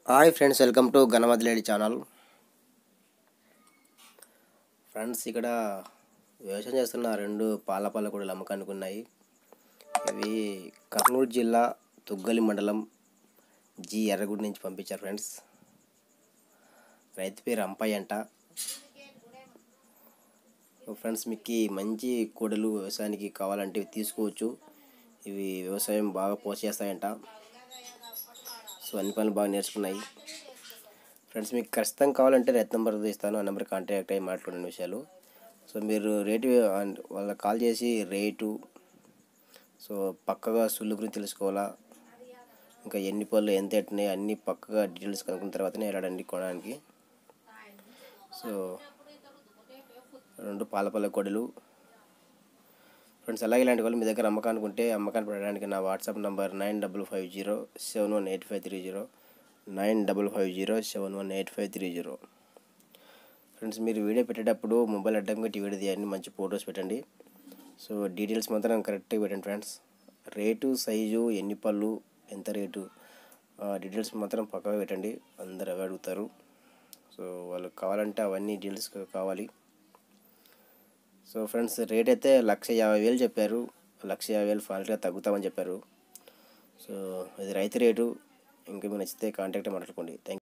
hi friends welcome to గణమతిలేడి channel friends ఇక్కడ వ్యవసాయం చేస్తున్న రెండు పాల పల్లకూడలు అమ్మకానికి ఉన్నాయి ఇవి కర్నూలు జిల్లా తుగ్గలి మండలం జి ఎర్రగుడి నుంచి పంపించారు ఫ్రెండ్స్ రైతు పేరు అంపయ్య అంట ఫ్రెండ్స్ మీకు ఈ మంచి కోడలు వ్యవసాయానికి కావాలంటే ఇవి తీసుకోవచ్చు ఇవి వ్యవసాయం బాగా పోసేస్తాయంట సో అన్ని పనులు బాగా నేర్చుకున్నాయి ఫ్రెండ్స్ మీకు ఖచ్చితంగా కావాలంటే రైతు నెంబర్ ఇస్తాను ఆ నెంబర్ కాంటాక్ట్ అయ్యి మాట్లాడిన విషయాలు సో మీరు రేటు వాళ్ళకి కాల్ చేసి రేటు సో పక్కగా సుళ్ళు గురించి తెలుసుకోవాలా ఇంకా ఎన్ని పళ్ళు ఎంత ఎట్టినాయి అన్ని పక్కగా డీటెయిల్స్ కనుక్కున్న తర్వాతనే వెళ్ళడండి కొనడానికి సో రెండు పాల పళ్ళ కొడలు ఫ్రెండ్స్ అలాగే ఇలాంటి వాళ్ళు మీ దగ్గర అమ్మకానికి ఉంటే అమ్మకాన్ని పెట్టడానికి నా WhatsApp number nine double five zero seven one eight five three zero nine double five zero seven one eight five three zero friends మీరు వీడియో పెట్టేటప్పుడు మొబైల్ అడ్డం పెట్టి వీడియో తీయండి మంచి ఫొటోస్ పెట్టండి సో డీటెయిల్స్ మాత్రం కరెక్ట్గా పెట్టండి ఫ్రెండ్స్ రేటు సైజు ఎన్ని పళ్ళు ఎంత రేటు డీటెయిల్స్ మాత్రం పక్కగా పెట్టండి అందరు అవే అడుగుతారు సో వాళ్ళకి కావాలంటే అవన్నీ డీటెయిల్స్ కావాలి సో ఫ్రెండ్స్ రేట్ అయితే లక్ష యాభై వేలు చెప్పారు లక్ష యాభై వేలు ఫైనల్గా తగ్గుతామని చెప్పారు సో ఇది రైతు రేటు ఇంకా మీకు నచ్చితే కాంటాక్ట్ మాట్లాడుకోండి థ్యాంక్